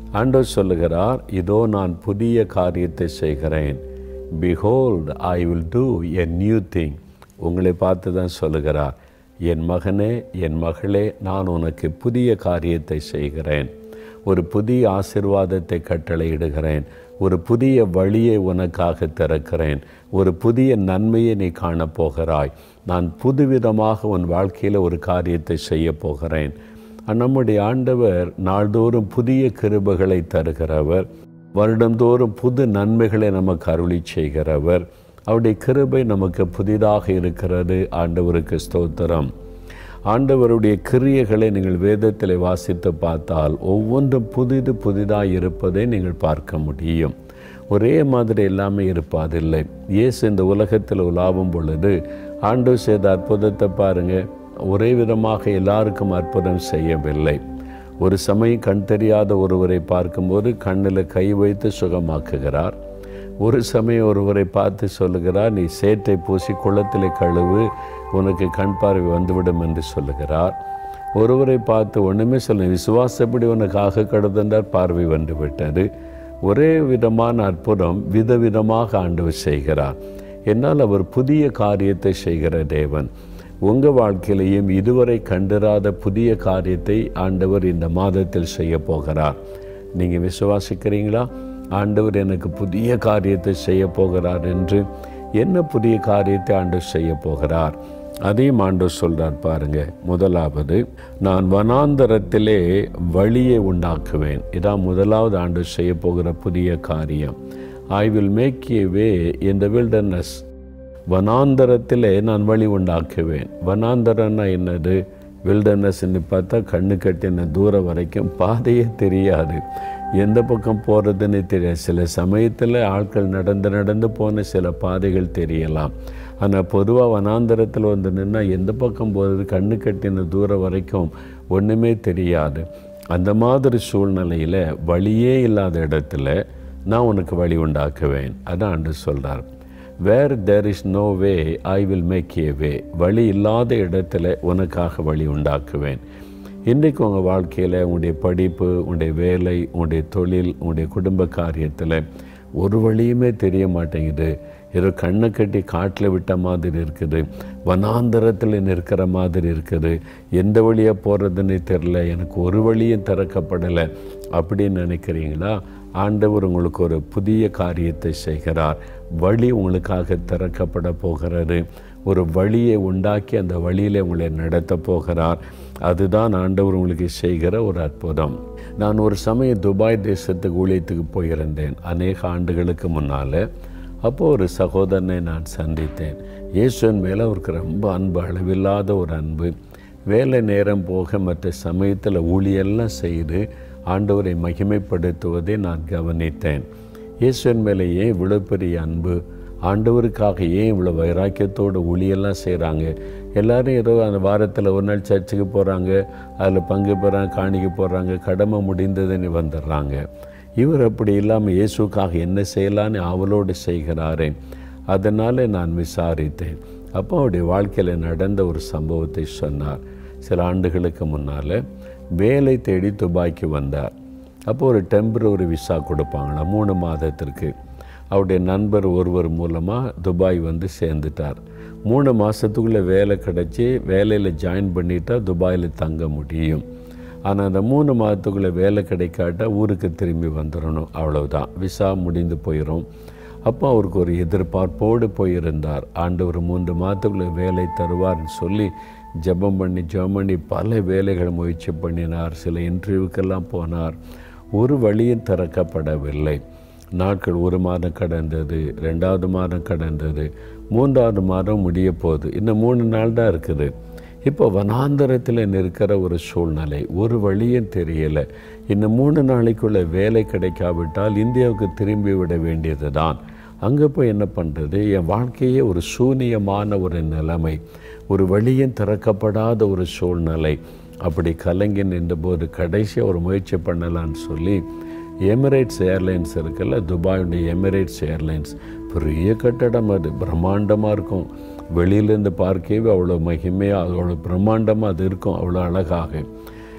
ஆண்டவர் சொல்லுகிறார் இதோ நான் புதிய காரியத்தை செய்கிறேன் behold I will do a new thing உங்களை பார்த்து தான் சொல்லுகிறார் என் மகனே என் மகளே நான் உனக்கு புதிய காரியத்தை செய்கிறேன் ஒரு புதிய ஆசிர்வாதத்தை கட்டளையிடுகிறேன் ஒரு புதிய வழியை உனக்காக திறக்கிறேன் ஒரு புதிய நன்மையை நீ காணப்போகிறாய் நான் புதுவிதமாக உன் வாழ்க்கையில் ஒரு காரியத்தை செய்ய போகிறேன் நம்முடைய ஆண்டவர் நாள்தோறும் புதிய கிருபைகளை தருகிறவர் வருடந்தோறும் புது நன்மைகளை நமக்கு அருளி செய்கிறவர் அவருடைய கிருபை நமக்கு புதிதாக இருக்கிறது ஆண்டவருக்கு ஸ்தோத்திரம் ஆண்டவருடைய கிரியைகளை நீங்கள் வேதத்தில் வாசித்து பார்த்தால் ஒவ்வொன்றும் புதிது புதிதாக இருப்பதை நீங்கள் பார்க்க முடியும் ஒரே மாதிரி எல்லாமே இருப்பதில்லை இயேசு இந்த உலகத்தில் உலாவும் பொழுது ஆண்டவர் செய்த அற்புதத்தை பாருங்கள் ஒரே விதமாக எல்லாருக்கும் அற்புதம் செய்யவில்லை ஒரு சமயம் கண் தெரியாத ஒருவரை பார்க்கும்போது கண்ணில் கை வைத்து சுகமாக்குகிறார் ஒரு சமயம் ஒருவரை பார்த்து சொல்லுகிறார் நீ சேற்றை பூசி குளத்தில் கழுவு உனக்கு கண் பார்வை வந்துவிடும் என்று சொல்லுகிறார் ஒருவரை பார்த்து ஒன்றுமே சொல்ல விசுவாசப்படி உனக்கு ஆக கடந்தென்றார் பார்வை வந்து விட்டது ஒரே விதமான அற்புதம் விதவிதமாக ஆண்டவர் செய்கிறார் என்னால் அவர் புதிய காரியத்தை செய்கிற தேவன் உங்கள் வாழ்க்கையிலையும் இதுவரை கண்டிராத புதிய காரியத்தை ஆண்டவர் இந்த மாதத்தில் செய்ய போகிறார் நீங்கள் விசுவாசிக்கிறீங்களா ஆண்டவர் எனக்கு புதிய காரியத்தை செய்ய போகிறார் என்று என்ன புதிய காரியத்தை ஆண்டவர் செய்ய போகிறார் அதையும் ஆண்டவர் சொல்கிறார் பாருங்க முதலாவது நான் வனாந்தரத்திலே வழியை உண்டாக்குவேன் இதான் முதலாவது ஆண்டு செய்ய போகிற புதிய காரியம் I will make a way in the wilderness வனாந்தரத்திலே நான் வழி உண்டாக்குவேன் வனாந்தரம்னா என்னது வில்டர்னஸ்ன்னு பார்த்தா கண்ணு கட்டின தூரம் வரைக்கும் பாதையே தெரியாது எந்த பக்கம் போகிறதுன்னு தெரியாது சில சமயத்தில் ஆட்கள் நடந்து நடந்து போன சில பாதைகள் தெரியலாம் ஆனால் பொதுவாக வனாந்தரத்தில் வந்து நின்னால் எந்த பக்கம் போகிறது கண்ணு கட்டின தூரம் வரைக்கும் ஒன்றுமே தெரியாது அந்த மாதிரி சூழ்நிலையில் வழியே இல்லாத இடத்துல நான் உனக்கு வழி உண்டாக்குவேன் அதான் ஆண்டு சொல்கிறார் where there is no way I will make a way வழி இல்லாத இடத்துல உனக்காக வழி உண்டாக்குவேன் இன்றைக்கு உங்கள் வாழ்க்கையில் உங்களுடைய படிப்பு உங்களுடைய வேலை உங்களுடைய தொழில் உங்களுடைய குடும்ப காரியத்தில் ஒரு வழியுமே தெரிய மாட்டேங்குது ஏதோ கண்ணை கட்டி காட்டில் விட்ட மாதிரி இருக்குது வனாந்தரத்தில் நிற்கிற மாதிரி இருக்குது எந்த வழியாக போகிறதுன்னு தெரில எனக்கு ஒரு வழியும் திறக்கப்படலை அப்படின்னு நினைக்கிறீங்களா ஆண்டவர் உங்களுக்கு ஒரு புதிய காரியத்தை செய்கிறார் வழி உங்களுக்காக திறக்கப்பட போகிறது ஒரு வழியை உண்டாக்கி அந்த வழியில் உங்களை நடத்த போகிறார் அதுதான் ஆண்டவர் உங்களுக்கு செய்கிற ஒரு அற்புதம் நான் ஒரு சமயம் துபாய் தேசத்துக்கு ஊழியத்துக்கு போயிருந்தேன் அநேக ஆண்டுகளுக்கு முன்னால் அப்போது ஒரு சகோதரனை நான் சந்தித்தேன் இயேசுவின் மேலே அவருக்கு ரொம்ப அன்பு அளவில்லாத ஒரு அன்பு வேலை நேரம் போக மற்ற சமயத்தில் ஊழியெல்லாம் செய்து ஆண்டவரை மகிமைப்படுத்துவதை நான் கவனித்தேன் இயேசுவின் மேலே ஏன் இவ்வளோ பெரிய அன்பு ஆண்டவருக்காக ஏன் இவ்வளோ வைராக்கியத்தோடு ஊழியெல்லாம் செய்கிறாங்க எல்லோரும் ஏதோ அந்த வாரத்தில் ஒரு நாள் சர்ச்சுக்கு போகிறாங்க அதில் பங்கு பெறாங்க காணிக்க போகிறாங்க கடமை முடிந்ததுன்னு வந்துடுறாங்க இவர் அப்படி இல்லாமல் இயேசுக்காக என்ன செய்யலான்னு அவளோடு செய்கிறாரே அதனால் நான் விசாரித்தேன் அப்போ அவருடைய வாழ்க்கையில் நடந்த ஒரு சம்பவத்தை சொன்னார் சில ஆண்டுகளுக்கு முன்னால் வேலை தேடி துபாய்க்கு வந்தார் அப்போ ஒரு டெம்பரரி விசா கொடுப்பாங்களா மூணு மாதத்திற்கு அவருடைய நண்பர் ஒருவர் மூலமாக துபாய் வந்து சேர்ந்துட்டார் மூணு மாதத்துக்குள்ளே வேலை கிடச்சி வேலையில் ஜாயின் பண்ணிட்டா துபாயில் தங்க முடியும் ஆனால் அந்த மூணு மாதத்துக்குள்ளே வேலை கிடைக்காட்டா ஊருக்கு திரும்பி வந்துடணும் அவ்வளவுதான் விசா முடிந்து போயிடும் அப்போ அவருக்கு ஒரு எதிர்பார்ப்போடு போயிருந்தார் ஆண்டவர் மூன்று மாதத்துக்குள்ளே வேலை தருவார்னு சொல்லி ஜெபம் பண்ணி ஜெபம் பண்ணி பல வேலைகள் முயற்சி பண்ணினார் சில இன்டர்வியூக்கெல்லாம் போனார் ஒரு வழியும் திறக்கப்படவில்லை நாட்கள் ஒரு மாதம் கடந்தது ரெண்டாவது மாதம் கடந்தது மூன்றாவது மாதம் முடிய போகுது இன்னும் மூணு நாள் தான் இருக்குது இப்போ வனாந்தரத்தில் நிற்கிற ஒரு சூழ்நிலை ஒரு வழியும் தெரியலை இன்னும் மூணு நாளைக்குள்ள வேலை கிடைக்காவிட்டால் இந்தியாவுக்கு திரும்பி விட வேண்டியது தான் அங்கே போய் என்ன பண்ணுறது என் வாழ்க்கையே ஒரு சூனியமான ஒரு நிலைமை ஒரு வழியும் திறக்கப்படாத ஒரு சூழ்நிலை அப்படி கலங்கி நின்றபோது கடைசியாக ஒரு முயற்சி பண்ணலான்னு சொல்லி எமிரேட்ஸ் ஏர்லைன்ஸ் இருக்குல்ல துபாயுடைய எமிரேட்ஸ் ஏர்லைன்ஸ் பெரிய கட்டடம் அது பிரம்மாண்டமாக இருக்கும் வெளியிலேருந்து பார்க்கவே அவ்வளோ மகிமையாக அவ்வளோ பிரம்மாண்டமாக அது இருக்கும் அவ்வளோ அழகாக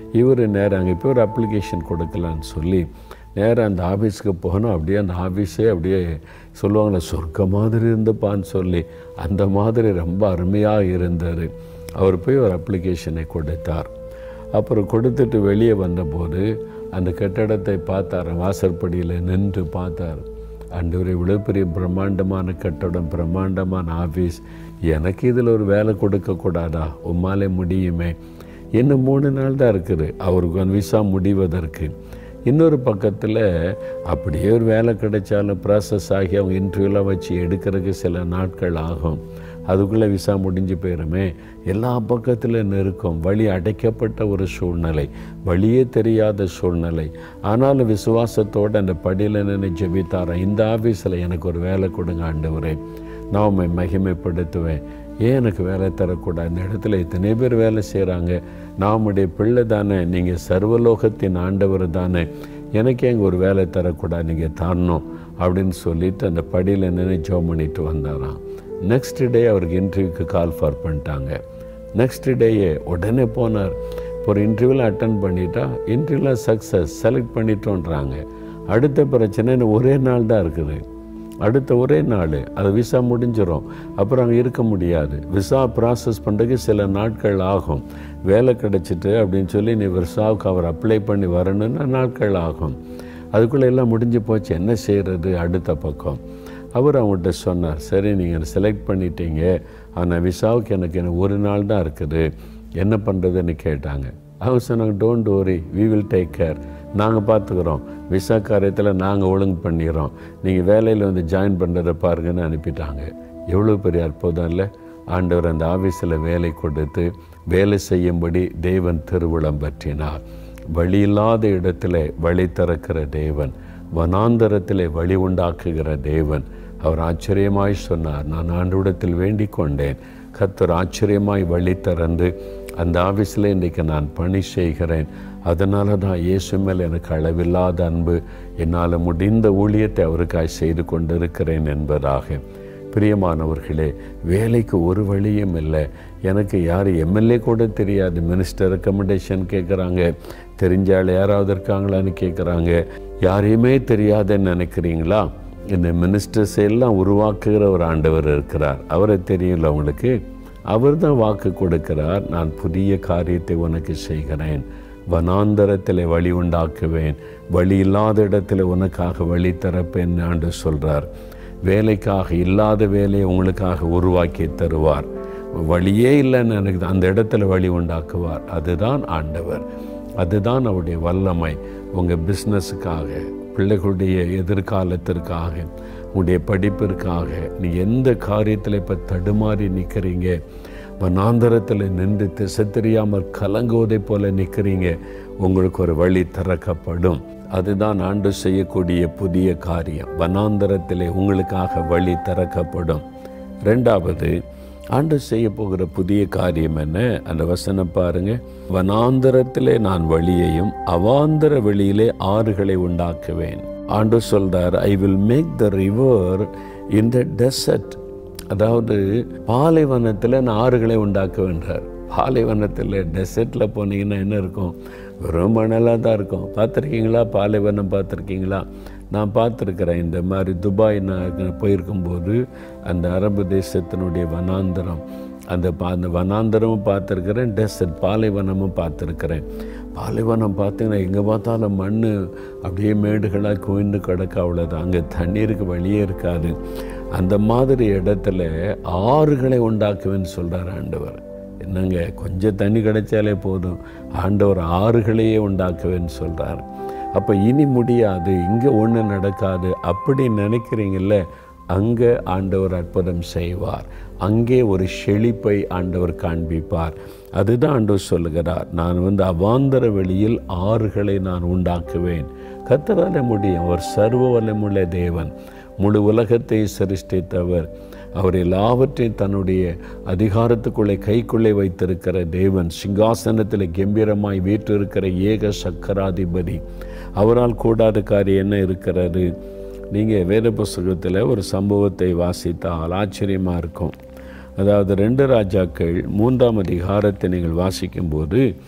இவர் நேரம் அங்கே போய் ஒரு அப்ளிகேஷன் கொடுக்கலான்னு சொல்லி நேராக அந்த ஆஃபீஸுக்கு போனோம் அப்படியே அந்த ஆஃபீஸே அப்படியே சொல்லுவாங்களே சொர்க்க மாதிரி இருந்தப்பான்னு சொல்லி அந்த மாதிரி ரொம்ப அருமையாக இருந்தார் அவர் போய் ஒரு அப்ளிகேஷனை கொடுத்தார் அப்புறம் கொடுத்துட்டு வெளியே வந்தபோது அந்த கட்டடத்தை பார்த்தார் வாசற்படியில் நின்று பார்த்தார் அன்று இவ்வளோ பெரிய பிரம்மாண்டமான கட்டடம் பிரம்மாண்டமான ஆஃபீஸ் எனக்கு இதில் ஒரு வேலை கொடுக்கக்கூடாதா உம்மாலே முடியுமே இன்னும் மூணு நாள் தான் இருக்குது அவருக்கு அந்த விசா முடிவதற்கு இன்னொரு பக்கத்தில் அப்படியே ஒரு வேலை கிடைச்சாலும் ப்ராசஸ் ஆகி அவங்க இன்டர்வியூலாம் வச்சு எடுக்கிறதுக்கு சில நாட்கள் ஆகும் அதுக்குள்ளே விசா முடிஞ்சு போயிருமே எல்லா பக்கத்தில் நெருக்கம் வழி அடைக்கப்பட்ட ஒரு சூழ்நிலை வழியே தெரியாத சூழ்நிலை ஆனாலும் விசுவாசத்தோடு அந்த படியில் நின்று ஜெபித்தாரன் இந்த ஆஃபீஸில் எனக்கு ஒரு வேலை கொடுங்க ஆண்டவரே நான் உண்மை மகிமைப்படுத்துவேன் ஏன் எனக்கு வேலை தரக்கூடாது இந்த இடத்துல இத்தனை பேர் வேலை செய்கிறாங்க நான் உடைய பிள்ளை தானே நீங்கள் சர்வலோகத்தின் ஆண்டவர் தானே எனக்கு எங்கே ஒரு வேலை தரக்கூடாது நீங்கள் தரணும் அப்படின்னு சொல்லிட்டு அந்த படியில் நின்று ஜோம் பண்ணிட்டு வந்தாராம் நெக்ஸ்ட் டே அவருக்கு இன்டர்வியூக்கு கால் ஃபார் பண்ணிட்டாங்க நெக்ஸ்ட் டேயே உடனே போனார் இப்போ ஒரு இன்டர்வியூவில் அட்டன் பண்ணிட்டா இன்டர்வியூவில் சக்ஸஸ் செலக்ட் பண்ணிட்டோன்றாங்க அடுத்த பிரச்சனை இன்னும் ஒரே நாள் தான் இருக்குது அடுத்த ஒரே நாள் அது விசா முடிஞ்சிடும் அப்புறம் அங்கே இருக்க முடியாது விசா ப்ராசஸ் பண்ணுறதுக்கு சில நாட்கள் ஆகும் வேலை கிடச்சிட்டு அப்படின்னு சொல்லி நீ விசாவுக்கு அவர் அப்ளை பண்ணி வரணும்னா நாட்கள் ஆகும் அதுக்குள்ளே எல்லாம் முடிஞ்சு போச்சு என்ன செய்கிறது அடுத்த பக்கம் அவர் அவங்கள்ட்ட சொன்னார் சரி நீங்கள் செலக்ட் பண்ணிட்டீங்க ஆனால் விசாவுக்கு எனக்கு எனக்கு ஒரு நாள் தான் இருக்குது என்ன பண்ணுறதுன்னு கேட்டாங்க அவங்க சொன்னாங்க don't worry we will take care நாங்கள் பார்த்துக்குறோம் விசா காரியத்தில் நாங்கள் ஒழுங்கு பண்ணிடுறோம் நீங்கள் வேலையில் வந்து ஜாயின் பண்ணுறதை பாருங்கன்னு அனுப்பிட்டாங்க எவ்வளோ பெரிய அற்புதம் இல்லை ஆண்டவர் அந்த ஆஃபீஸில் வேலை கொடுத்து வேலை செய்யும்படி தேவன் திருவிழம் பற்றினார் வழி இல்லாத இடத்துல வழி திறக்கிற தேவன் வனாந்தரத்திலே வழி உண்டாக்குகிற தேவன் அவர் ஆச்சரியமாய் சொன்னார் நான் ஆண்டவிடத்தில் வேண்டிக் கொண்டேன் கர்த்தர் ஆச்சரியமாய் வழி திறந்து அந்த ஆஃபீஸில் இன்றைக்கு நான் பணி செய்கிறேன் அதனால தான் இயேசு மேல் எனக்கு அளவில்லாத அன்பு என்னால் முடிந்த ஊழியத்தை அவருக்காய் செய்து கொண்டிருக்கிறேன் என்பதாக பிரியமானவர்களே வேலைக்கு ஒரு வழியும் இல்லை எனக்கு யார் எம்எல்ஏ கூட தெரியாது மினிஸ்டர் ரெக்கமெண்டேஷன் கேட்குறாங்க தெரிஞ்ச ஆள் யாராவது இருக்காங்களான்னு கேட்குறாங்க யாரையுமே தெரியாதுன்னு நினைக்கிறீங்களா இந்த மினிஸ்டர்ஸ் எல்லாம் உருவாக்குகிற ஒரு ஆண்டவர் இருக்கிறார் அவரை தெரியும்ல உங்களுக்கு அவர் தான் வாக்கு கொடுக்கிறார் நான் புதிய காரியத்தை உனக்கு செய்கிறேன் வனாந்தரத்தில் வழி உண்டாக்குவேன் வழி இல்லாத இடத்துல உனக்காக வழி திறப்பேன் ஆண்டு சொல்கிறார் வேலைக்காக இல்லாத வேலையை உங்களுக்காக உருவாக்கி தருவார் வழியே இல்லைன்னு எனக்கு அந்த இடத்துல வழி உண்டாக்குவார் அதுதான் ஆண்டவர் அதுதான் அவருடைய வல்லமை உங்கள் பிஸ்னஸுக்காக பிள்ளைகளுடைய எதிர்காலத்திற்காக உங்களுடைய படிப்பிற்காக நீ எந்த காரியத்தில் இப்போ தடுமாறி நிற்கிறீங்க வனாந்தரத்தில் நின்று திசை தெரியாமல் கலங்குவதை போல நிற்கிறீங்க உங்களுக்கு ஒரு வழி திறக்கப்படும் அதுதான் ஆண்டு செய்யக்கூடிய புதிய காரியம் வனாந்தரத்திலே உங்களுக்காக வழி திறக்கப்படும் ரெண்டாவது ஆண்டு செய்ய போகிற புதிய காரியம் என்ன அந்த வசனம் பாருங்க வனாந்தரத்திலே நான் வழியையும் அவாந்தர வெளியிலே ஆறுகளை உண்டாக்குவேன் ஆண்டு சொல்றார் I will make the river in the desert அதாவது பாலைவனத்தில் நான் ஆறுகளை உண்டாக்க வேண்டார் பாலைவனத்தில் டெசர்ட்டில் போனீங்கன்னா என்ன இருக்கும் வெறும் மணலாக தான் இருக்கும் பார்த்துருக்கீங்களா பாலைவனம் பார்த்துருக்கீங்களா நான் பார்த்துருக்குறேன் இந்த மாதிரி துபாய் நான் போயிருக்கும்போது அந்த அரபு தேசத்தினுடைய வனாந்தரம் அந்த பா அந்த வனாந்தரமும் பார்த்துருக்குறேன் டெசர்ட் பாலைவனமும் பார்த்துருக்குறேன் பாலைவனம் பார்த்தீங்கன்னா எங்கே பார்த்தாலும் மண் அப்படியே மேடுகளாக குவிந்து கிடக்க அவ்வளோதான் அங்கே தண்ணீருக்கு வழியே இருக்காது அந்த மாதிரி இடத்துல ஆறுகளை உண்டாக்குவேன்னு சொல்கிறார் ஆண்டவர் என்னங்க கொஞ்சம் தண்ணி கிடைச்சாலே போதும் ஆண்டவர் ஆறுகளையே உண்டாக்குவேன்னு சொல்கிறார் அப்போ இனி முடியாது இங்கே ஒன்று நடக்காது அப்படி நினைக்கிறீங்கள அங்கே ஆண்டவர் அற்புதம் செய்வார் அங்கே ஒரு செழிப்பை ஆண்டவர் காண்பிப்பார் அதுதான் ஆண்டவர் சொல்லுகிறார் நான் வந்து அவாந்தர வெளியில் ஆறுகளை நான் உண்டாக்குவேன் கத்தரால முடியும் அவர் சர்வ வல்லமுள்ள தேவன் முழு உலகத்தை சிருஷ்டித்தவர் அவர் எல்லாவற்றையும் தன்னுடைய அதிகாரத்துக்குள்ளே கைக்குள்ளே வைத்திருக்கிற தேவன் சிங்காசனத்தில் கம்பீரமாய் வீற்றிருக்கிற ஏக சக்கராதிபதி அவரால் கூடாத காரியம் என்ன இருக்கிறது நீங்கள் வேத புஸ்தகத்தில் ஒரு சம்பவத்தை வாசித்தால் ஆச்சரியமாக இருக்கும் அதாவது ரெண்டு ராஜாக்கள் மூன்றாம் அதிகாரத்தை நீங்கள் வாசிக்கும்போது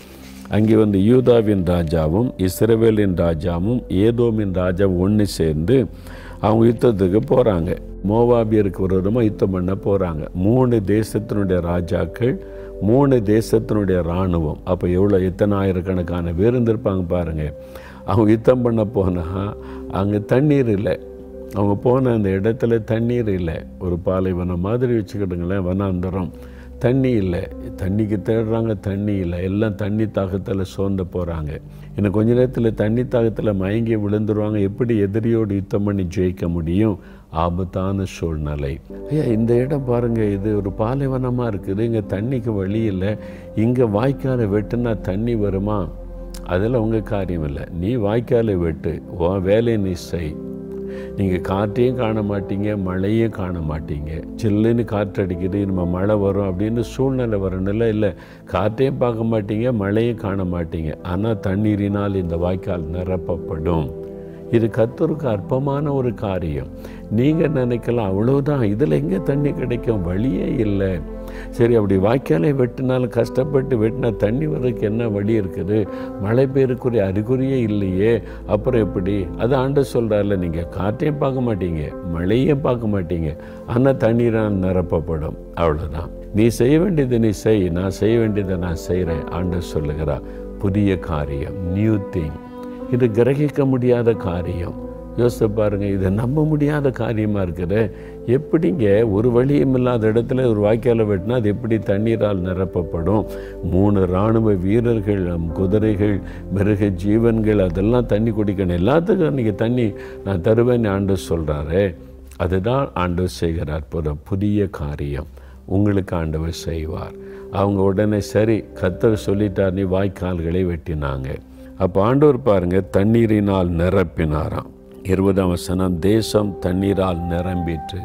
அங்கே வந்து யூதாவின் ராஜாவும் இஸ்ரவேலின் ராஜாவும் ஏதோமின் ராஜாவும் ஒன்று சேர்ந்து அவங்க யுத்தத்துக்கு போகிறாங்க மோவாபியருக்கு விரோதமாக யுத்தம் பண்ண போகிறாங்க மூணு தேசத்தினுடைய ராஜாக்கள் மூணு தேசத்தினுடைய இராணுவம் அப்போ எவ்வளோ எத்தனை ஆயிரக்கணக்கான பேர் இருந்திருப்பாங்க பாருங்கள் அவங்க யுத்தம் பண்ண போனால் அங்கே தண்ணீர் இல்லை அவங்க போன அந்த இடத்துல தண்ணீர் இல்லை ஒரு பாலைவனம் மாதிரி வச்சுக்கிட்டுங்களேன் வனாந்தரம் தண்ணி இல்லை தண்ணிக்கு தேடுறாங்க தண்ணி இல்லை எல்லாம் தண்ணி தாகத்தில் சோர்ந்து போகிறாங்க இன்னும் கொஞ்ச நேரத்தில் தண்ணி தாகத்தில் மயங்கி விழுந்துருவாங்க எப்படி எதிரியோடு யுத்தம் பண்ணி ஜெயிக்க முடியும் ஆபத்தான சூழ்நிலை ஐயா இந்த இடம் பாருங்கள் இது ஒரு பாலைவனமாக இருக்குது இங்கே தண்ணிக்கு வழி இல்லை இங்கே வாய்க்காலை வெட்டுனா தண்ணி வருமா அதில் உங்கள் காரியம் இல்லை நீ வாய்க்காலை வெட்டு உன் வேலையை நீ செய் நீங்கள் காற்றையும் காண மாட்டீங்க மழையும் காண மாட்டீங்க சில்லுன்னு காற்று அடிக்குது நம்ம மழை வரும் அப்படின்னு சூழ்நிலை வரணும்ல இல்லை காற்றையும் பார்க்க மாட்டீங்க மழையும் காண மாட்டீங்க ஆனால் தண்ணீரினால் இந்த வாய்க்கால் நிரப்பப்படும் இது கத்தருக்கு அற்பமான ஒரு காரியம் நீங்கள் நினைக்கலாம் அவ்வளவுதான் இதில் எங்கே தண்ணி கிடைக்கும் வழியே இல்லை சரி அப்படி வாய்க்காலை வெட்டினாலும் கஷ்டப்பட்டு வெட்டினா தண்ணி வர்றதுக்கு என்ன வழி இருக்குது மழை பெய்யறக்குரிய அறிகுறியே இல்லையே அப்புறம் எப்படி அது ஆண்டு சொல்கிறார்ல நீங்கள் காற்றையும் பார்க்க மாட்டீங்க மழையும் பார்க்க மாட்டீங்க ஆனால் தண்ணீரால் நிரப்பப்படும் அவ்வளோதான் நீ செய்ய வேண்டியது நீ செய் நான் செய்ய வேண்டியதை நான் செய்கிறேன் ஆண்டு சொல்லுகிறா புதிய காரியம் நியூ திங் இது கிரகிக்க முடியாத காரியம் யோசித்து பாருங்க இது நம்ப முடியாத காரியமாக இருக்குது எப்படிங்க ஒரு வழியும் இல்லாத இடத்துல ஒரு வாய்க்காலை வெட்டினா அது எப்படி தண்ணீரால் நிரப்பப்படும் மூணு இராணுவ வீரர்கள் நம் குதிரைகள் மிருக ஜீவன்கள் அதெல்லாம் தண்ணி குடிக்கணும் எல்லாத்துக்கும் நீங்கள் தண்ணி நான் தருவேன்னு ஆண்டு சொல்கிறாரு அதுதான் ஆண்டவர் செய்கிறார் புற புதிய காரியம் உங்களுக்கு ஆண்டவர் செய்வார் அவங்க உடனே சரி கத்தர் சொல்லிட்டார் நீ வாய்க்கால்களை வெட்டினாங்க அப்போ ஆண்டவர் பாருங்க தண்ணீரினால் நிரப்பினாராம் இருபதாம் வசனம் தேசம் தண்ணீரால் நிரம்பிற்று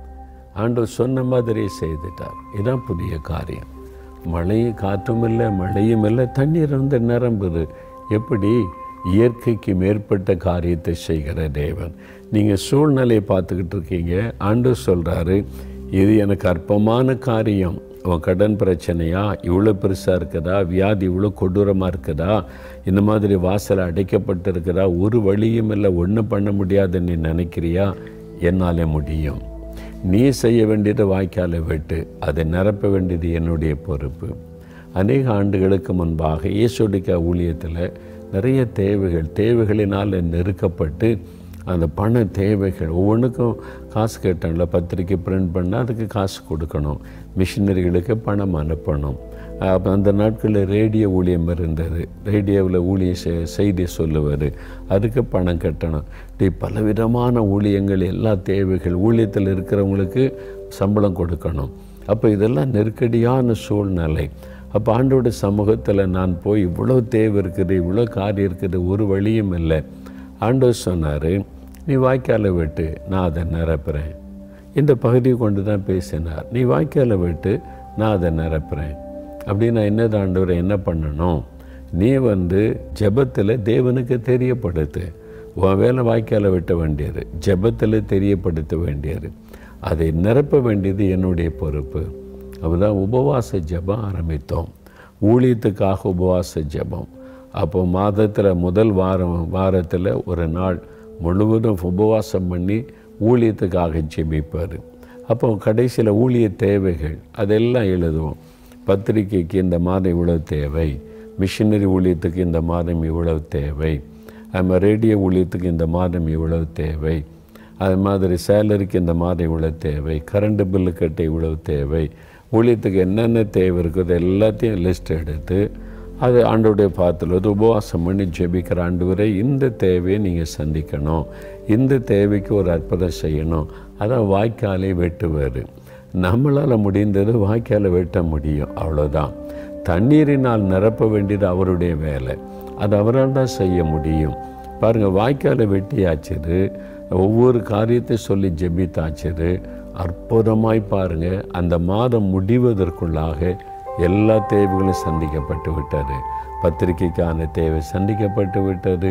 ஆண்டவர் சொன்ன மாதிரியே செய்துட்டார் இதுதான் புதிய காரியம் மழையும் காற்றும் இல்லை மழையும் இல்லை தண்ணீர் வந்து நிரம்புது எப்படி இயற்கைக்கு மேற்பட்ட காரியத்தை செய்கிற தேவன் நீங்கள் சூழ்நிலையை பார்த்துக்கிட்டு இருக்கீங்க ஆண்டவர் சொல்கிறாரு இது எனக்கு அற்பமான காரியம் உன் கடன் பிரச்சனையா இவ்வளோ பெருசாக இருக்குதா வியாதி இவ்வளோ கொடூரமாக இருக்குதா இந்த மாதிரி வாசல் அடைக்கப்பட்டு இருக்குதா ஒரு வழியும் இல்லை ஒன்றும் பண்ண முடியாதுன்னு நீ நினைக்கிறியா என்னாலே முடியும் நீ செய்ய வேண்டியது வாய்க்காலை வெட்டு அதை நிரப்ப வேண்டியது என்னுடைய பொறுப்பு அநேக ஆண்டுகளுக்கு முன்பாக இயேசுடிக்கா ஊழியத்தில் நிறைய தேவைகள் தேவைகளினால் நெருக்கப்பட்டு அந்த பண தேவைகள் ஒவ்வொன்றுக்கும் காசு கேட்டாங்கள பத்திரிக்கை பிரிண்ட் பண்ணால் அதுக்கு காசு கொடுக்கணும் மிஷினரிகளுக்கு பணம் அனுப்பணும் அப்போ அந்த நாட்களில் ரேடியோ ஊழியம் இருந்தது ரேடியோவில் ஊழிய செ- செய்தி சொல்லுவார் அதுக்கு பணம் கட்டணும் இப்படி பலவிதமான ஊழியங்கள் எல்லா தேவைகள் ஊழியத்தில் இருக்கிறவங்களுக்கு சம்பளம் கொடுக்கணும் அப்போ இதெல்லாம் நெருக்கடியான சூழ்நிலை அப்போ ஆண்டோட சமூகத்தில் நான் போய் இவ்வளோ தேவை இருக்குது இவ்வளோ காரியம் இருக்குது ஒரு வழியும் இல்லை ஆண்டவர் சொன்னார் நீ வாய்க்காலை விட்டு நான் அதை நிரப்புறேன் இந்த பகுதியை கொண்டு தான் பேசினார் நீ வாய்க்காலை விட்டு நான் அதை நிரப்புறேன் அப்படின்னா என்னது ஆண்டவரை என்ன பண்ணணும் நீ வந்து ஜெபத்தில் தேவனுக்கு தெரியப்படுத்து உன் வேலை வாய்க்காலை வெட்ட வேண்டியது ஜெபத்தில் தெரியப்படுத்த வேண்டியது அதை நிரப்ப வேண்டியது என்னுடைய பொறுப்பு அப்பதான் உபவாச ஜெபம் ஆரம்பித்தோம் ஊழியத்துக்காக உபவாச ஜெபம் அப்போ மாதத்தில் முதல் வாரம் வாரத்தில் ஒரு நாள் முழுவதும் உபவாசம் பண்ணி ஊழியத்துக்காக ஜெபிப்பார் அப்போ கடைசியில் ஊழிய தேவைகள் அதெல்லாம் எழுதுவோம் பத்திரிக்கைக்கு இந்த மாதம் இவ்வளவு தேவை மிஷினரி ஊழியத்துக்கு இந்த மாதம் இவ்வளவு தேவை நம்ம ரேடியோ ஊழியத்துக்கு இந்த மாதம் இவ்வளவு தேவை அது மாதிரி சேலரிக்கு இந்த மாதம் இவ்வளவு தேவை கரண்ட் பில்லு கட்ட இவ்வளவு தேவை ஊழியத்துக்கு என்னென்ன தேவை இருக்குதோ எல்லாத்தையும் லிஸ்ட் எடுத்து அது ஆண்டோடைய பாத்தில் வந்து உபவாசம் பண்ணி ஜெபிக்கிற ஆண்டு வரை இந்த தேவையை நீங்கள் சந்திக்கணும் இந்த தேவைக்கு ஒரு அற்புதம் செய்யணும் அதான் வாய்க்காலை வெட்டுவார் நம்மளால் முடிந்தது வாய்க்காலை வெட்ட முடியும் அவ்வளோதான் தண்ணீரினால் நிரப்ப வேண்டியது அவருடைய வேலை அது அவரால் தான் செய்ய முடியும் பாருங்கள் வாய்க்காலை வெட்டியாச்சுது ஒவ்வொரு காரியத்தை சொல்லி ஜெபித்தாச்சுது அற்புதமாய் பாருங்க அந்த மாதம் முடிவதற்குள்ளாக எல்லா தேவைகளும் சந்திக்கப்பட்டு விட்டது பத்திரிகைக்கான தேவை சந்திக்கப்பட்டு விட்டது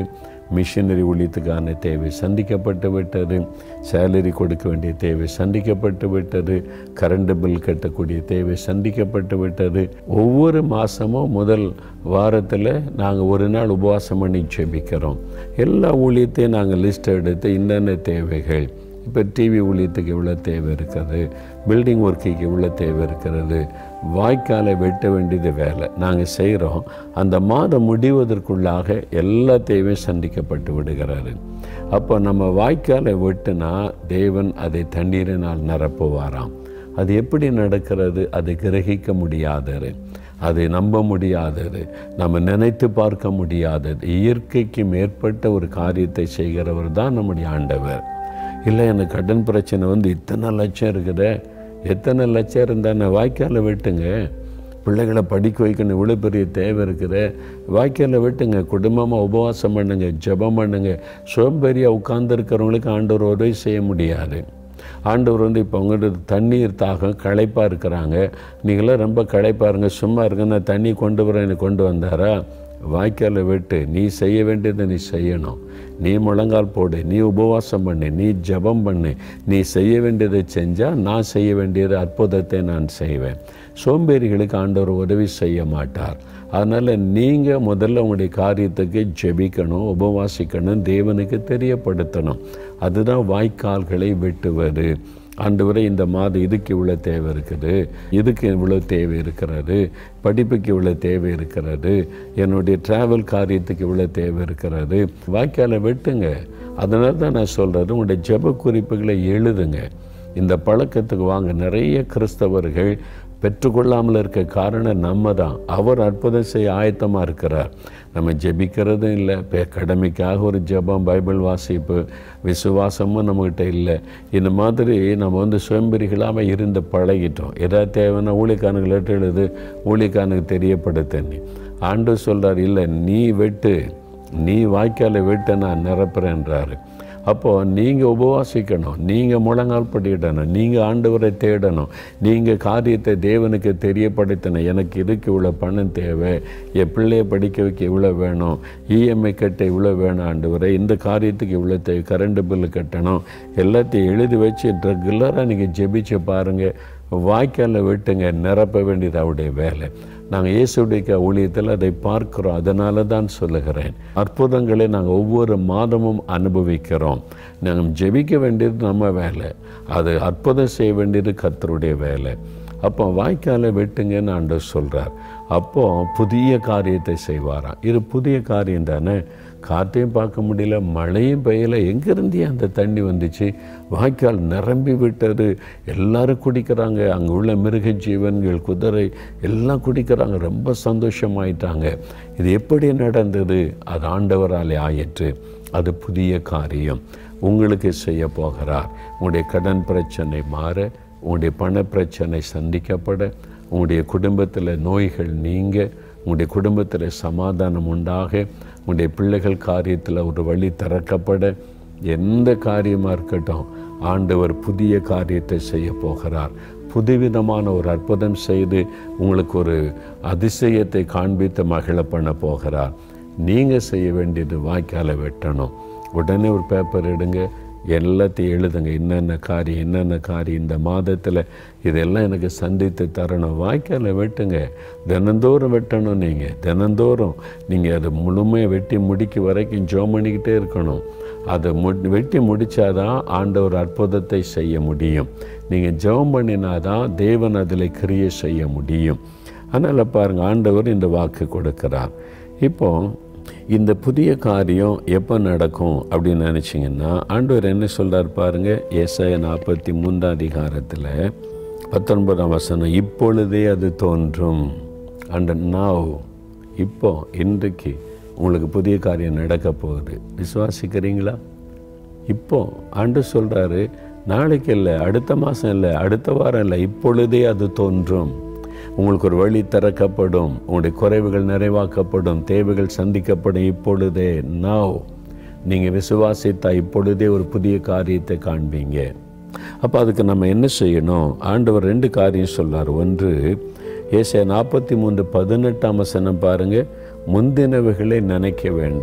மிஷினரி ஊழியத்துக்கான தேவை சந்திக்கப்பட்டு விட்டது சேலரி கொடுக்க வேண்டிய தேவை சந்திக்கப்பட்டு விட்டது கரண்ட் பில் கட்டக்கூடிய தேவை சந்திக்கப்பட்டு விட்டது ஒவ்வொரு மாதமும் முதல் வாரத்தில் நாங்கள் ஒரு நாள் உபவாசம் பண்ணி ஜெபிக்கிறோம் எல்லா ஊழியத்தையும் நாங்கள் லிஸ்ட் எடுத்து என்னென்ன தேவைகள் இப்போ டிவி ஊழியத்துக்கு இவ்வளோ தேவை இருக்கிறது பில்டிங் ஒர்க்குக்கு இவ்வளோ தேவை இருக்கிறது வாய்க்காலை வெட்ட வேண்டியது வேலை நாங்கள் செய்கிறோம் அந்த மாதம் முடிவதற்குள்ளாக எல்லா தேவையும் சந்திக்கப்பட்டு விடுகிறாரு அப்போ நம்ம வாய்க்காலை வெட்டுனா தேவன் அதை தண்ணீரினால் நிரப்புவாராம் அது எப்படி நடக்கிறது அதை கிரகிக்க முடியாதது அதை நம்ப முடியாதது நம்ம நினைத்து பார்க்க முடியாதது இயற்கைக்கு மேற்பட்ட ஒரு காரியத்தை செய்கிறவர் தான் நம்முடைய ஆண்டவர் இல்லை எனக்கு கடன் பிரச்சனை வந்து இத்தனை லட்சம் இருக்குதே எத்தனை லட்சம் இருந்தால் நான் வாய்க்கால வெட்டுங்க பிள்ளைகளை படிக்க வைக்கணும் இவ்வளோ பெரிய தேவை இருக்குது வாய்க்கால வெட்டுங்க குடும்பமாக உபவாசம் பண்ணுங்க ஜெபம் பண்ணுங்க சோம்பேறியாக உட்கார்ந்துருக்கிறவங்களுக்கு ஆண்டவர் உதவி செய்ய முடியாது ஆண்டவர் வந்து இப்போ உங்கள்கிட்ட தண்ணீர் தாகம் களைப்பாக இருக்கிறாங்க நீங்களாம் ரொம்ப களைப்பாக இருங்க சும்மா இருங்க நான் தண்ணி கொண்டு வரேன் எனக்கு கொண்டு வந்தாரா வாய்க்கால விட்டு நீ செய்ய வேண்டியதை நீ செய்யணும் நீ முழங்கால் போடு நீ உபவாசம் பண்ணு நீ ஜெபம் பண்ணு நீ செய்ய வேண்டியதை செஞ்சால் நான் செய்ய வேண்டியது அற்புதத்தை நான் செய்வேன் சோம்பேறிகளுக்கு ஆண்டவர் உதவி செய்ய மாட்டார் அதனால் நீங்கள் முதல்ல உங்களுடைய காரியத்துக்கு ஜெபிக்கணும் உபவாசிக்கணும் தேவனுக்கு தெரியப்படுத்தணும் அதுதான் வாய்க்கால்களை வெட்டுவது ஆண்டவரே இந்த மாதம் இதுக்கு இவ்வளோ தேவை இருக்குது இதுக்கு இவ்வளோ தேவை இருக்கிறது படிப்புக்கு இவ்வளோ தேவை இருக்கிறது என்னுடைய ட்ராவல் காரியத்துக்கு இவ்வளோ தேவை இருக்கிறது வாய்க்காலை வெட்டுங்க அதனால தான் நான் சொல்கிறது உங்களுடைய ஜெப குறிப்புகளை எழுதுங்க இந்த பழக்கத்துக்கு வாங்க நிறைய கிறிஸ்தவர்கள் பெற்றுக்கொள்ளாமல் இருக்க காரணம் நம்ம தான் அவர் அற்புதம் செய்ய ஆயத்தமாக இருக்கிறார் நம்ம ஜெபிக்கிறதும் இல்லை இப்போ கடமைக்காக ஒரு ஜெபம் பைபிள் வாசிப்பு விசுவாசமும் நம்மக்கிட்ட இல்லை இந்த மாதிரி நம்ம வந்து சுயம்பெறிகளாமல் இருந்து பழகிட்டோம் எதாவது தேவைன்னா ஊழியக்காரனுக்கு லெட்டர் எழுது ஊழியக்காரனுக்கு தெரியப்படுத்தன்னு ஆண்டு சொல்கிறார் இல்லை நீ வெட்டு நீ வாய்க்காலை வெட்ட நான் நிரப்புறேன்றாரு அப்போது நீங்கள் உபவாசிக்கணும் நீங்கள் முழங்கால் படியிடணும் நீங்கள் ஆண்டவரை தேடணும் நீங்கள் காரியத்தை தேவனுக்கு தெரியப்படுத்தணும் எனக்கு இதுக்கு இவ்வளோ பணம் தேவை என் பிள்ளையை படிக்க வைக்க இவ்வளோ வேணும் இஎம்ஐ கட்ட இவ்வளோ வேணும் ஆண்டவரை இந்த காரியத்துக்கு இவ்வளோ தேவை கரண்ட் பில்லு கட்டணும் எல்லாத்தையும் எழுதி வச்சு ரெகுலராக நீங்கள் ஜெபிச்சு பாருங்கள் வாய்க்காலில் விட்டுங்க நிரப்ப வேண்டியது அவருடைய வேலை நாங்கள் இயேசுடைய ஊழியத்தில் அதை பார்க்கிறோம் அதனால தான் சொல்லுகிறேன் அற்புதங்களை நாங்கள் ஒவ்வொரு மாதமும் அனுபவிக்கிறோம் நாங்கள் ஜெபிக்க வேண்டியது நம்ம வேலை அது அற்புதம் செய்ய வேண்டியது கர்த்தருடைய வேலை அப்போ வாய்க்காலை வெட்டுங்கன்னு ஆண்டவர் சொல்கிறார் அப்போ புதிய காரியத்தை செய்வாராம் இது புதிய காரியம் தானே காற்றையும் பார்க்க முடியல மழையும் பெய்யல எங்கேருந்தே அந்த தண்ணி வந்துச்சு வாய்க்கால் நிரம்பி விட்டது எல்லாரும் குடிக்கிறாங்க அங்கே உள்ள மிருக ஜீவன்கள் குதிரை எல்லாம் குடிக்கிறாங்க ரொம்ப சந்தோஷமாயிட்டாங்க இது எப்படி நடந்தது அது ஆண்டவராலே ஆயிற்று அது புதிய காரியம் உங்களுக்கு செய்ய போகிறார் உங்களுடைய கடன் பிரச்சனை மாற உங்களுடைய பண பிரச்சனை சந்திக்கப்பட உங்களுடைய குடும்பத்தில் நோய்கள் நீங்க உங்களுடைய குடும்பத்தில் சமாதானம் உண்டாக உங்களுடைய பிள்ளைகள் காரியத்தில் ஒரு வழி திறக்கப்பட எந்த காரியமாக இருக்கட்டும் ஆண்டவர் புதிய காரியத்தை செய்ய போகிறார் புதுவிதமான ஒரு அற்புதம் செய்து உங்களுக்கு ஒரு அதிசயத்தை காண்பித்து மகிழ பண்ண போகிறார் நீங்கள் செய்ய வேண்டியது வாய்க்காலை வெட்டணும் உடனே ஒரு பேப்பர் எடுங்க எல்லாத்தையும் எழுதுங்க என்னென்ன காரியம் என்னென்ன காரியம் இந்த மாதத்தில் இதெல்லாம் எனக்கு சந்தித்து தரணும் வாய்க்காலை வெட்டுங்க தினந்தோறும் வெட்டணும் நீங்கள் தினந்தோறும் நீங்கள் அதை முழுமையாக வெட்டி முடிக்க வரைக்கும் ஜோம் பண்ணிக்கிட்டே இருக்கணும் அதை மு வெட்டி முடித்தாதான் ஆண்டவர் அற்புதத்தை செய்ய முடியும் நீங்கள் ஜெபம் பண்ணினாதான் தேவன் அதில் கிரியை செய்ய முடியும் அதனால் பாருங்கள் ஆண்டவர் இந்த வாக்கு கொடுக்கிறார் இப்போ இந்த புதிய காரியம் எப்போ நடக்கும் அப்படின்னு நினச்சிங்கன்னா ஆண்டவர் என்ன சொல்கிறார் பாருங்கள் ஏசாய நாற்பத்தி மூன்றாம் அதிகாரத்தில் பத்தொன்பதாம் வசனம் இப்பொழுதே அது தோன்றும் அண்ட் நாவ் இப்போ இன்றைக்கு உங்களுக்கு புதிய காரியம் நடக்க போகுது விசுவாசிக்கிறீங்களா இப்போ ஆண்டு சொல்கிறாரு நாளைக்கு இல்லை அடுத்த மாதம் இல்லை அடுத்த வாரம் இல்லை இப்பொழுதே அது தோன்றும் உங்களுக்கு ஒரு வழி திறக்கப்படும் உங்களுடைய குறைவுகள் நிறைவாக்கப்படும் தேவைகள் சந்திக்கப்படும் இப்பொழுதே நாவ் நீங்கள் விசுவாசித்தா இப்பொழுதே ஒரு புதிய காரியத்தை காண்பீங்க அப்போ அதுக்கு நம்ம என்ன செய்யணும் ஆண்டவர் ரெண்டு காரியம் சொல்லார் ஒன்று ஏசியா நாற்பத்தி மூன்று பதினெட்டாம் வசனம் பாருங்கள் முந்தினவைகளை நினைக்க வேண்டாம்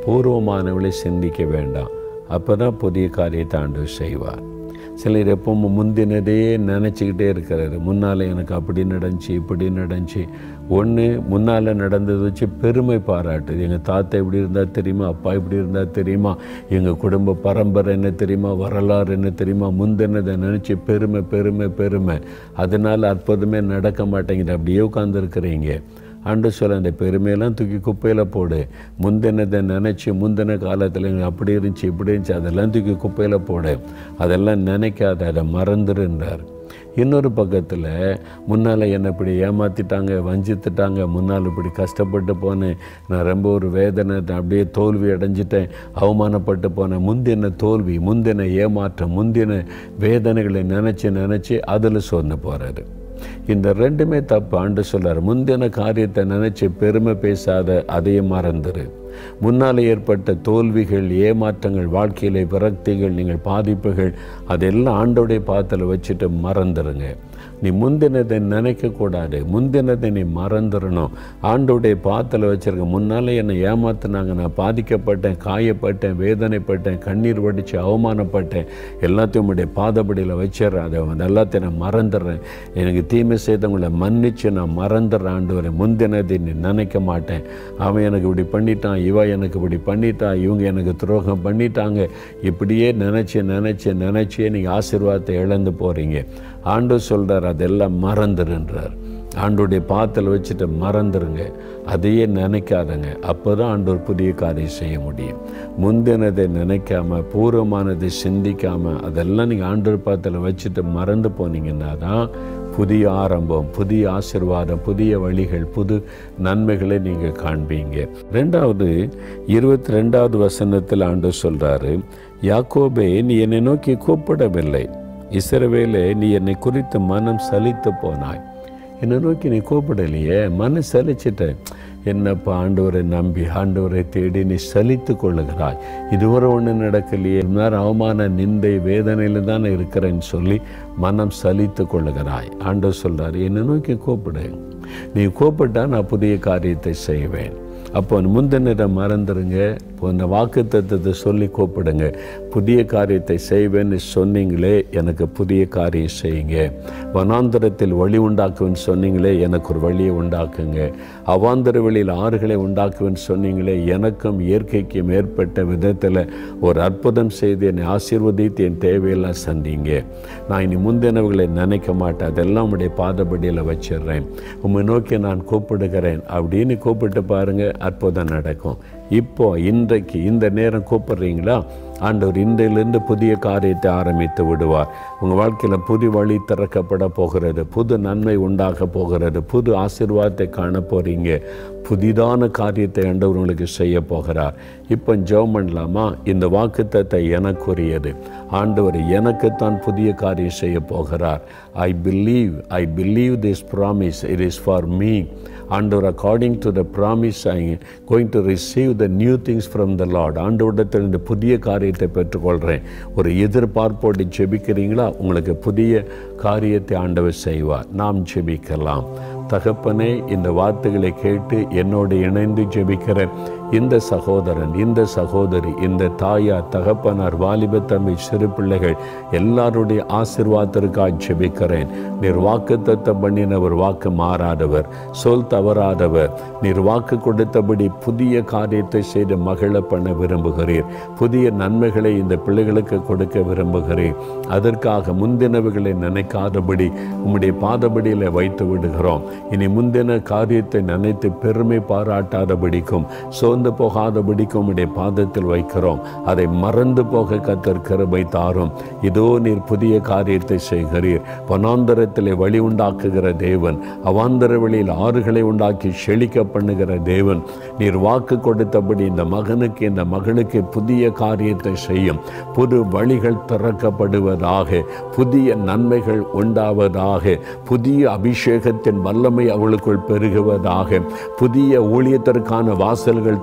பூர்வமானவளை சிந்திக்க வேண்டாம் அப்போ தான் புதிய காரியத்தை ஆண்டவர் செய்வார் சிலர் எப்பவும் முந்தினதே நினச்சிக்கிட்டே இருக்கிறாரு முன்னால் எனக்கு அப்படி நடந்துச்சு இப்படி நடந்துச்சு ஒன்று முன்னால் நடந்தது வச்சு பெருமை பாராட்டுது எங்கள் தாத்தா இப்படி இருந்தால் தெரியுமா அப்பா இப்படி இருந்தால் தெரியுமா எங்கள் குடும்ப பரம்பரை என்ன தெரியுமா வரலாறு என்ன தெரியுமா முந்தினதை நினச்சி பெருமை பெருமை பெருமை அதனால் அற்புதமே நடக்க மாட்டேங்குது அப்படியே உட்காந்துருக்குறீங்க ஆண்டு சொல்ல அந்த பெருமையெல்லாம் தூக்கி குப்பையில் போடு முந்தினதை நினச்சி முந்தின காலத்தில் அப்படி இருந்துச்சு இப்படி இருந்துச்சு அதெல்லாம் தூக்கி குப்பையில் போடு அதெல்லாம் நினைக்காத அதை மறந்துருன்றார் இன்னொரு பக்கத்தில் முன்னால் என்னை இப்படி ஏமாற்றிட்டாங்க வஞ்சித்துட்டாங்க முன்னால் இப்படி கஷ்டப்பட்டு போனேன் நான் ரொம்ப ஒரு வேதனை அப்படியே தோல்வி அடைஞ்சிட்டேன் அவமானப்பட்டு போனேன் முந்தின தோல்வி முந்தின ஏமாற்றம் முந்தின வேதனைகளை நினச்சி நினச்சி அதில் சொன்ன போகிறாரு இந்த ரெண்டுமே தப்பு ஆண்டு சொல்றார் முந்தின காரியத்தை நினைச்சு பெருமை பேசாத அதையும் மறந்துரு முன்னால் ஏற்பட்ட தோல்விகள் ஏமாற்றங்கள் வாழ்க்கையில விரக்திகள் நீங்கள் பாதிப்புகள் அதெல்லாம் ஆண்டோடைய பாத்தில் வச்சுட்டு மறந்துடுங்க நீ முந்தினதை நினைக்கக்கூடாது முந்தினதை நீ மறந்துடணும் ஆண்டோடைய பாத்தில் வச்சிருக்க முன்னால் என்னை ஏமாத்தினாங்க நான் பாதிக்கப்பட்டேன் காயப்பட்டேன் வேதனைப்பட்டேன் கண்ணீர் வடித்து அவமானப்பட்டேன் எல்லாத்தையும் உடைய பாதப்படியில் வச்சிடுறேன் அதை எல்லாத்தையும் நான் மறந்துடுறேன் எனக்கு தீமை செய்தவங்களை மன்னிச்சு நான் மறந்துடுறேன் ஆண்டு முந்தினதை நீ நினைக்க மாட்டேன் அவன் எனக்கு இப்படி பண்ணிட்டான் இவ எனக்கு இப்படி பண்ணிட்டா இவங்க எனக்கு துரோகம் பண்ணிட்டாங்க இப்படியே நினச்சி நினச்சி நினச்சியே நீங்கள் ஆசீர்வாதத்தை இழந்து போகிறீங்க ஆண்டு சொல்கிறார் அதெல்லாம் மறந்துருன்றார் ஆண்டுடைய பாத்தில் வச்சுட்டு மறந்துருங்க அதையே நினைக்காதங்க அப்போ தான் ஆண்டவர் புதிய காரியம் செய்ய முடியும் முந்தினதை நினைக்காம பூர்வமானதை சிந்திக்காம அதெல்லாம் நீங்கள் ஆண்டவர் பாத்தில் வச்சுட்டு மறந்து போனீங்கன்னா தான் புதிய ஆரம்பம் புதிய ஆசிர்வாதம் புதிய வழிகள் புது நன்மைகளை நீங்கள் காண்பீங்க ரெண்டாவது இருபத்தி ரெண்டாவது வசனத்தில் ஆண்டு சொல்கிறாரு யாக்கோபே நீ என்னை நோக்கி கூப்பிடவில்லை இஸ்ரவேலே நீ என்னை குறித்து மனம் சலித்து போனாய் என்னை நோக்கி நீ கூப்பிடலையே மனம் சலிச்சிட்ட என்னப்பா ஆண்டவரை நம்பி ஆண்டவரை தேடி நீ சலித்து கொள்ளுகிறாய் இதுவரை ஒன்று நடக்கலையே நேரம் அவமான நிந்தை வேதனையில் தான் இருக்கிறேன்னு சொல்லி மனம் சலித்து கொள்ளுகிறாய் ஆண்டவர் சொல்கிறார் என்னை நோக்கி கூப்பிடு நீ கூப்பிட்டா நான் புதிய காரியத்தை செய்வேன் அப்போ முந்தினரை மறந்துடுங்க இப்போ இந்த வாக்கு தத்துவத்தை சொல்லி கூப்பிடுங்க புதிய காரியத்தை செய்வேன்னு சொன்னீங்களே எனக்கு புதிய காரியம் செய்யுங்க வனாந்தரத்தில் வழி உண்டாக்குவேன்னு சொன்னீங்களே எனக்கு ஒரு வழியை உண்டாக்குங்க அவாந்தர வழியில் ஆறுகளை உண்டாக்குவேன்னு சொன்னீங்களே எனக்கும் இயற்கைக்கும் ஏற்பட்ட விதத்தில் ஒரு அற்புதம் செய்து என்னை ஆசீர்வதித்து என் தேவையெல்லாம் சந்திங்க நான் இனி முந்தினவர்களை நினைக்க மாட்டேன் அதெல்லாம் உடைய பாதபடியில் வச்சிடுறேன் உம்மை நோக்கி நான் கூப்பிடுகிறேன் அப்படின்னு கூப்பிட்டு பாருங்கள் அற்புதம் நடக்கும் இப்போ இன்றைக்கு இந்த நேரம் கூப்பிடுறீங்களா ஆண்டவர் இன்றையிலிருந்து புதிய காரியத்தை ஆரம்பித்து விடுவார் உங்கள் வாழ்க்கையில் புது வழி திறக்கப்பட போகிறது புது நன்மை உண்டாக போகிறது புது ஆசீர்வாதத்தை காண போகிறீங்க புதிதான காரியத்தை ஆண்டவர் உங்களுக்கு செய்ய போகிறார் இப்போ ஜெபம் பண்ணலாமா இந்த வாக்குத்தத்தை எனக்குரியது ஆண்டவர் எனக்குத்தான் புதிய காரியம் செய்ய போகிறார் I believe I believe this promise it is for me ஆண்டவர் according to the promise I going to receive the new things from the lord ஆண்டவரிடத்தில் இந்த புதிய காரியத்தை பெற்றுக்கொள்கிறேன் ஒரு எதிர்பார்ப்போடு ஜெபிக்கிறீங்களா உங்களுக்கு புதிய காரியத்தை ஆண்டவர் செய்வார் நாம் ஜெபிக்கலாம் தகப்பனே இந்த வார்த்தைகளை கேட்டு என்னோடு இணைந்து ஜெபிக்கிற இந்த சகோதரன் இந்த சகோதரி இந்த தாயார் தகப்பனார் வாலிப தம்பி சிறு பிள்ளைகள் எல்லாருடைய ஆசிர்வாதத்திற்காக ஜெபிக்கிறேன் நீர் வாக்கு தத்தம் பண்ணினவர் வாக்கு மாறாதவர் சொல் தவறாதவர் நீர் வாக்கு கொடுத்தபடி புதிய காரியத்தை செய்து மகிழ பண்ண விரும்புகிறீர் புதிய நன்மைகளை இந்த பிள்ளைகளுக்கு கொடுக்க விரும்புகிறேன் அதற்காக முந்தினவைகளை நினைக்காதபடி உம்முடைய பாதபடியில் வைத்து விடுகிறோம் இனி முந்தின காரியத்தை நினைத்து பெருமை பாராட்டாதபடிக்கும் சோர்ந்து போகாதபடிக்கும் உம்முடைய பாதத்தில் வைக்கிறோம் அதை மறந்து போக கத்தர் கிருபை தாரும் இதோ நீர் புதிய காரியத்தை செய்கிறீர் வனாந்தரத்திலே வழி உண்டாக்குகிற தேவன் அவாந்தர வழியில் ஆறுகளை உண்டாக்கி செழிக்க பண்ணுகிற தேவன் நீர் வாக்கு கொடுத்தபடி இந்த மகனுக்கு இந்த மகளுக்கு புதிய காரியத்தை செய்யும் புது வழிகள் திறக்கப்படுவதாக புதிய நன்மைகள் உண்டாவதாக புதிய அபிஷேகத்தின் வல்லமை அவளுக்குள் பெருகுவதாக புதிய ஊழியத்திற்கான வாசல்கள்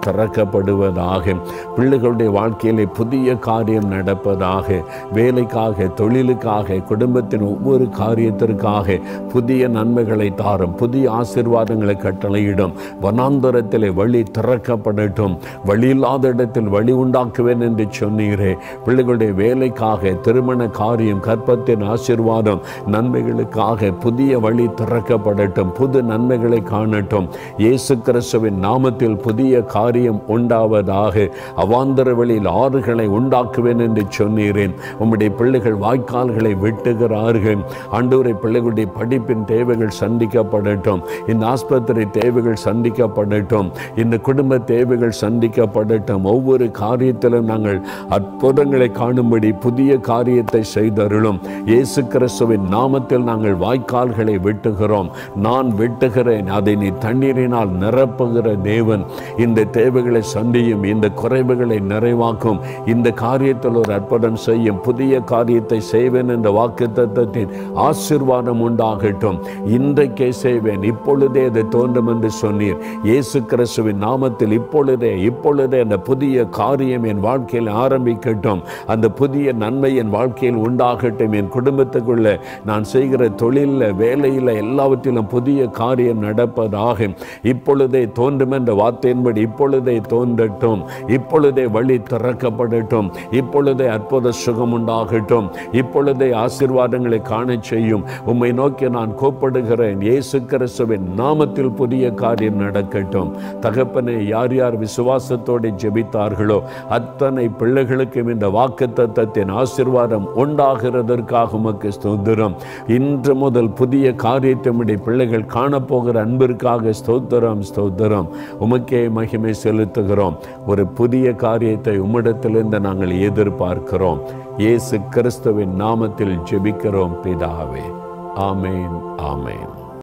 திறக்கப்படுவதாக பிள்ளைகளுடைய வாழ்க்கையிலே புதிய காரியம் நடப்பதாக வேலைக்காக தொழிலுக்காக குடும்பத்தின் ஒவ்வொரு காரியத்திற்காக புதிய நன்மைகளை தாரும் புதிய ஆசீர்வாதங்களை கட்டளையிடும் வனாந்தரத்திலே வழி திறக்கப்படட்டும் வழி இல்லாத இடத்தில் வழி உண்டாக்குவேன் என்று சொன்னீரே பிள்ளைகளுடைய வேலைக்காக திருமண காரியம் கற்பத்தின் ஆசீர்வாதம் நன்மைகளுக்காக புதிய வழி திறக்கப்படட்டும் புது நன்மைகளை காணட்டும் இயேசு கிறிஸ்துவின் நாமத்தில் புதிய காரியம் உண்டாவதாக அவாந்தர வழியில் ஆறுகளை உண்டாக்குவேன் என்று சொன்னீரேன் உம்முடைய பிள்ளைகள் வாய்க்கால்களை வெட்டுகிறார்கள் ஆண்டவரை பிள்ளைகளுடைய படிப்பின் தேவைகள் சந்திக்கப்படட்டும் இந்த ஆஸ்பத்திரி தேவைகள் சந்திக்கப்படட்டும் இந்த குடும்ப தேவைகள் சந்திக்கப்படட்டும் ஒவ்வொரு காரியத்திலும் நாங்கள் அற்புதங்களை காணும்படி புதிய காரியத்தை செய்தருளும் இயேசு கிறிஸ்துவின் நாமத்தில் நாங்கள் வாய்க்கால்களை வெட்டுகிறோம் நான் வெட்டுகிறேன் அதை நீ தண்ணீரினால் நிரப்புகிற தேவன் இந்த தேவைகளை சந்தியும் இந்த குறைவுகளை நிறைவாக்கும் இந்த காரியத்தில் ஒரு அற்புதம் செய்யும் புதிய காரியத்தை செய்வேன் என்ற வாக்கு தத்தத்தின் ஆசிர்வாதம் உண்டாகட்டும் இன்றைக்கே செய்வேன் இப்பொழுதே அது தோன்றும் என்று சொன்னீர் இயேசு கிறிஸ்துவின் நாமத்தில் இப்பொழுதே இப்பொழுதே அந்த புதிய காரியம் என் வாழ்க்கையில் ஆரம்பிக்கட்டும் அந்த புதிய நன்மை என் வாழ்க்கையில் உண்டாகட்டும் என் குடும்பத்துக்குள்ள நான் செய்கிற தொழிலில் வேலையில் எல்லாவற்றிலும் புதிய காரியம் நடப்பதாக இப்பொழுதே தோன்றும் என்ற வார்த்தையின்படி இப்பொழுதே தோன்றட்டும் இப்பொழுதே வழி திறக்கப்படட்டும் இப்பொழுதே அற்புத சுகம் உண்டாகட்டும் இப்பொழுதே ஆசீர்வாதங்களை காணச் செய்யும் உம்மை நோக்கி நான் கோப்படுகிறேன் இயேசு கிறிஸ்துவின் நாமத்தில் புதிய காரியம் நடக்கட்டும் தகப்பனை யார் யார் விசுவாசத்தோடு ஜெபித்தார்களோ அத்தனை பிள்ளைகளுக்கும் இந்த வாக்கு தத்தத்தின் ஆசீர்வாதம் உண்டாகிறதற்காக உமக்கு ஸ்தோத்திரம் இன்று முதல் புதிய காரியத்தினுடைய பிள்ளைகள் காணப்போகிற அன்பிற்காக ஸ்தோத்திரம் ஸ்தோத்திரம் உமக்கே மகிமை செலுத்துகிறோம் ஒரு புதிய காரியத்தை உம்மிடத்திலிருந்து நாங்கள் எதிர்பார்க்கிறோம் இயேசு கிறிஸ்துவின் நாமத்தில் ஜெபிக்கிறோம் பிதாவே ஆமேன் ஆமேன்